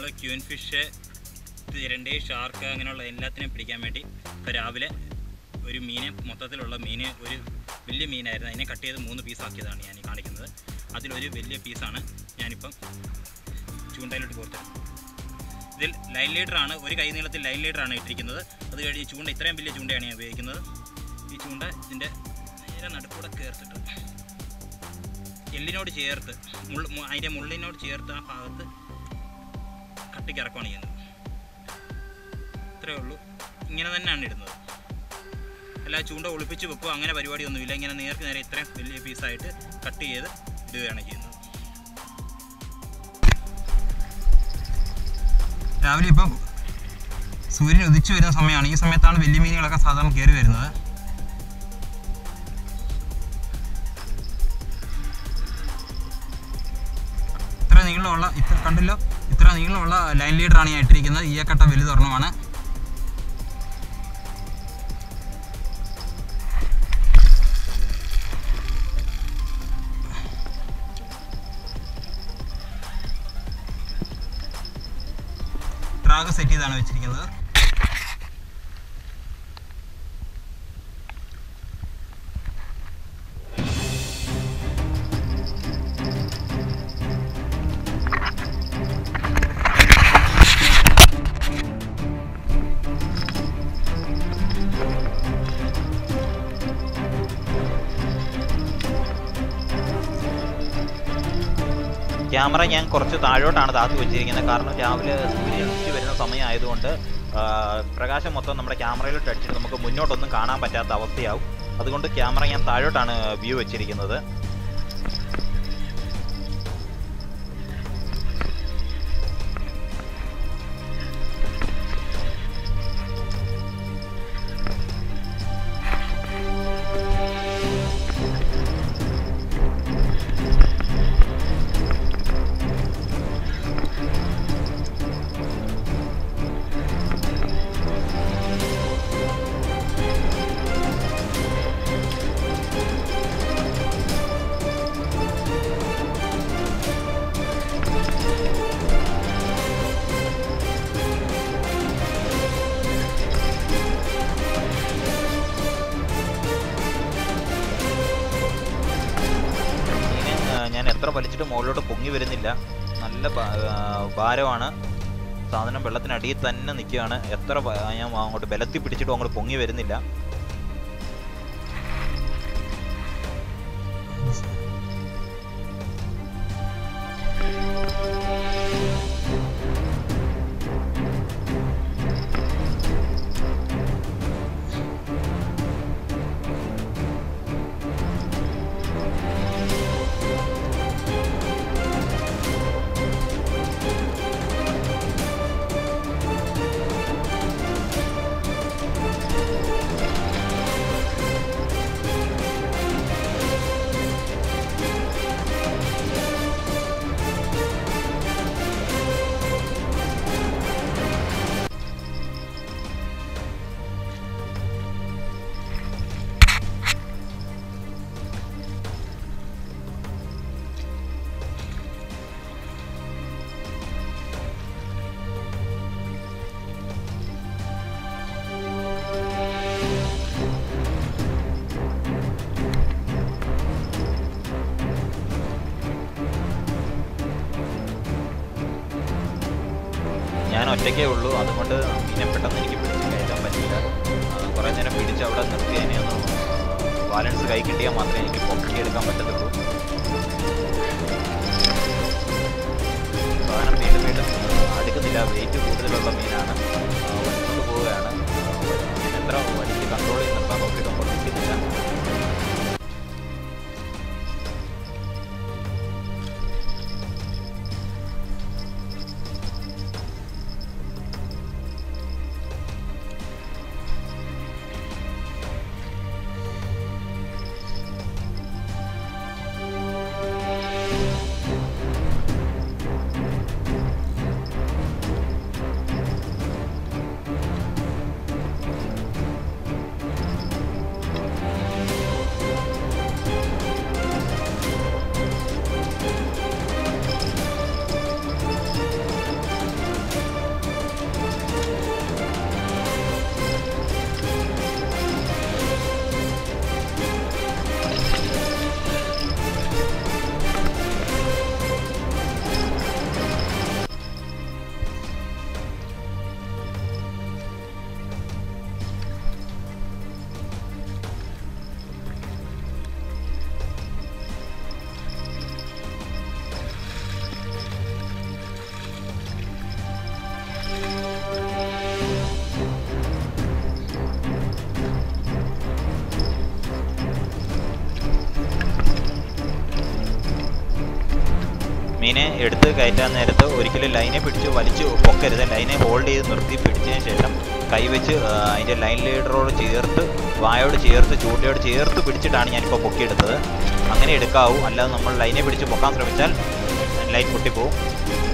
queen fish തിരണ്ടി shark അങ്ങനെയുള്ള എല്ലാത്തിനെയും പിടിക്കാൻ വേണ്ടി ഇപ്പോൾ രാവിലെ ഒരു മീനെ മൊത്തത്തിലുള്ള മീന് ഒരു വലിയ മീനായിരുന്നു അതിനെ കട്ട് ചെയ്ത് മൂന്ന് പീസാക്കിയതാണ് ഞാൻ ഈ കാണിക്കുന്നത് അതിലൊരു വലിയ പീസാണ് ഞാനിപ്പം ചൂണ്ടയിലോട്ട് കോർത്തത് ഇതിൽ ലൈൻ ലീഡറാണ് ഒരു കൈ നീളത്തിൽ ലൈൻ ലീഡറാണ് ഇട്ടിരിക്കുന്നത് അത് കഴിഞ്ഞ് ചൂണ്ട ഇത്രയും വലിയ ചൂണ്ടയാണ് ഞാൻ ഉപയോഗിക്കുന്നത് ഈ ചൂണ്ട ഇതിൻ്റെ നേരെ നടുക്കൂടെ ചേർത്തിട്ട് എല്ലിനോട് ചേർത്ത് മുള്ള മു- അതിൻ്റെ മുള്ളിനോട് ചേർത്ത് ആ ഭാഗത്ത് കട്ടിക്ക് ഇറക്കുകയാണ് ചെയ്യുന്നത് ഇത്രയേ ഉള്ളൂ ഇങ്ങനെ തന്നെയാണ് ഇടുന്നത് അല്ല ചൂണ്ട ഒളിപ്പിച്ച് വെക്കുക അങ്ങനെ പരിപാടിയൊന്നുമില്ല ഇങ്ങനെ നേർക്ക് നേരെ ഇത്രയും വലിയ പീസായിട്ട് കട്ട് ചെയ്ത് ഇടുകയാണ് ചെയ്യുന്നത് രാവിലെ ഇപ്പം സൂര്യൻ ഉദിച്ചു വരുന്ന സമയമാണ് ഈ സമയത്താണ് വലിയ മീനുകളൊക്കെ സാധാരണ കയറി വരുന്നത് ഇത്ര നീളമുള്ള ഇത്ര കണ്ടല്ലോ ഇത്ര നീളമുള്ള ലൈൻ ലീഡറാണ് ഞാൻ ഇട്ടിരിക്കുന്നത് ഈ കട്ട വലുതൊരെണ്ണമാണ് ട്രാഗ് സെറ്റ് ചെയ്താണ് വെച്ചിരിക്കുന്നത് ക്യാമറ ഞാൻ കുറച്ച് താഴോട്ടാണ് താത്തു വെച്ചിരിക്കുന്നത് കാരണം രാവിലെ സൂര്യൻ ഉദിച്ച് വരുന്ന സമയമായതുകൊണ്ട് ആ, പ്രകാശം മൊത്തം നമ്മുടെ ക്യാമറയിലോട്ട് അടിച്ചിട്ട് നമുക്ക് മുന്നോട്ടൊന്നും കാണാൻ പറ്റാത്ത അവസ്ഥയാവും അതുകൊണ്ട് ക്യാമറ ഞാൻ താഴോട്ടാണ് വ്യൂ വെച്ചിരിക്കുന്നത് മീന് ആ, ഞാൻ എത്ര വലിച്ചിട്ട് മുകളിലോട്ട് പൊങ്ങി വരുന്നില്ല നല്ല ഭാ- ആ, ഭാരമാണ് സാധനം വെള്ളത്തിനടിയിൽ തന്നെ നിൽക്കുകയാണ് എത്ര ഭ- ഞാൻ അങ്ങോട്ട് ബലത്തി പിടിച്ചിട്ടും അങ്ങോട്ട് പൊങ്ങി വരുന്നില്ല ഞാൻ ഒറ്റയ്ക്കേ ഉള്ളൂ അതുകൊണ്ട് മീനെ പെട്ടെന്ന് എനിക്ക് പിടിച്ച് കയറ്റാൻ പറ്റില്ല ആ, കുറേ നേരം പിടിച്ച് അവിടെ നിർത്തി അതിനെ ഒന്ന് ബാലൻസ് കൈ കിട്ടിയാൽ മാത്രമേ എനിക്ക് പൊക്കിയെടുക്കാൻ പറ്റത്തുള്ളൂ സാധനം വീണ്ടും വീണ്ടും അടുക്കുന്നില്ല വെയിറ്റ് കൂടുതലുള്ള മീനാണ് ആ, വലിച്ചുകൊണ്ട് പോവുകയാണ് ആ, ഞാൻ എത്ര വലിച്ച് കൺട്രോൾ ചെയ്ത് നിർത്താൻ നോക്കിയിട്ടും നിൽക്കുന്നില്ല എടുത്ത് കയറ്റാൻ നേരത്ത് ഒരിക്കലും ലൈനെ പിടിച്ച് വലിച്ച് പൊക്കരുത് ലൈനെ ഹോൾഡ് ചെയ്ത് നിർത്തി പിടിച്ചതിന് ശേഷം കൈവച്ച് ആ, അതിൻ്റെ ലൈൻ ലീഡറോട് ചേർത്ത് വായോട് ചേർത്ത് ചൂണ്ടയോട് ചേർത്ത് പിടിച്ചിട്ടാണ് ഞാനിപ്പോൾ പൊക്കിയെടുത്തത് അങ്ങനെ എടുക്കാവൂ അല്ലാതെ നമ്മൾ ലൈനെ പിടിച്ച് പൊക്കാൻ ശ്രമിച്ചാൽ ലൈൻ പൊട്ടിപ്പോവും